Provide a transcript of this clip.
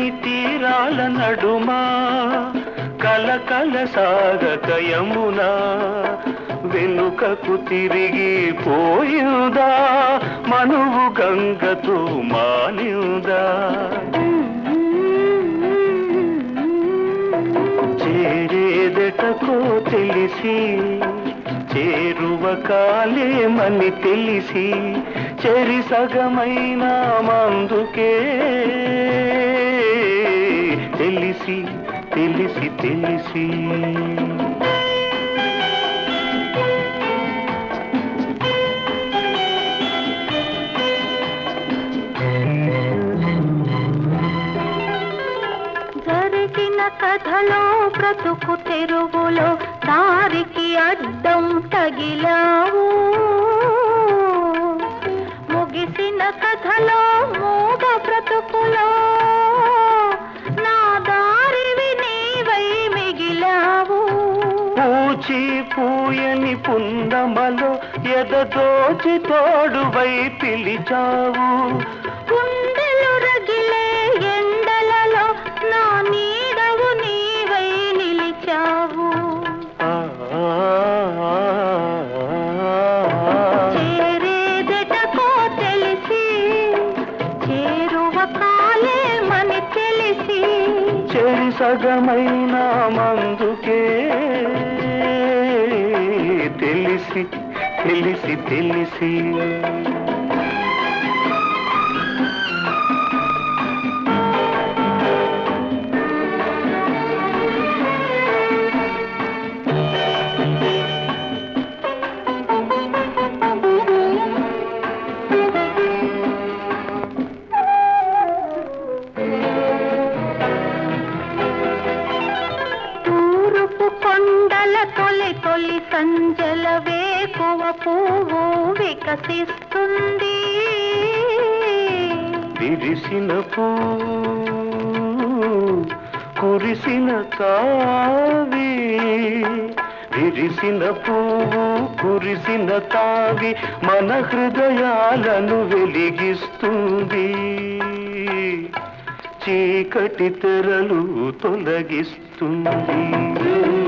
తీరాల నడుమా కలకల సాగక యమునా వెనుకకు తిరిగి పోయిందా మనువు గంగతో మానిందా చేరేదటకో తెలిసి చేరువ కాలేమని తెలిసి చెరి సగమైన మందుకే తెలిసి తెలిసి తెలిసి జరిగిన కథలో బ్రతుకు తెరుగులో దారికి అడ్డం తగిలావు ముగిసిన కథలో మూగ బ్రతుకులో నా దారివి నీవై మిగిలావు పూచి పూయని పుందమలో ఎదదోచి తోడువై పిలిచావు గుండెలు రగిలే ఎండలలో నా నీడవు నీవై నిలిచావు ఆ, ఆ, ఆ, చేరేదటకో తెలిసి చేరువ కాలేమని తెలిసి చెరి సగమైన మందుకే తెలిసి తెలిసి తెలిసి తూరుపు కొండల తొలి తొలి సంజల వేకువ పువ్వు వికసిస్తుంది విరిసిన పూ కురిసిన తావి విరిసిన పువ్వు కురిసిన తావి మన హృదయాలను వెలిగిస్తుంది చీకటి తెరలు తొలగిస్తుంది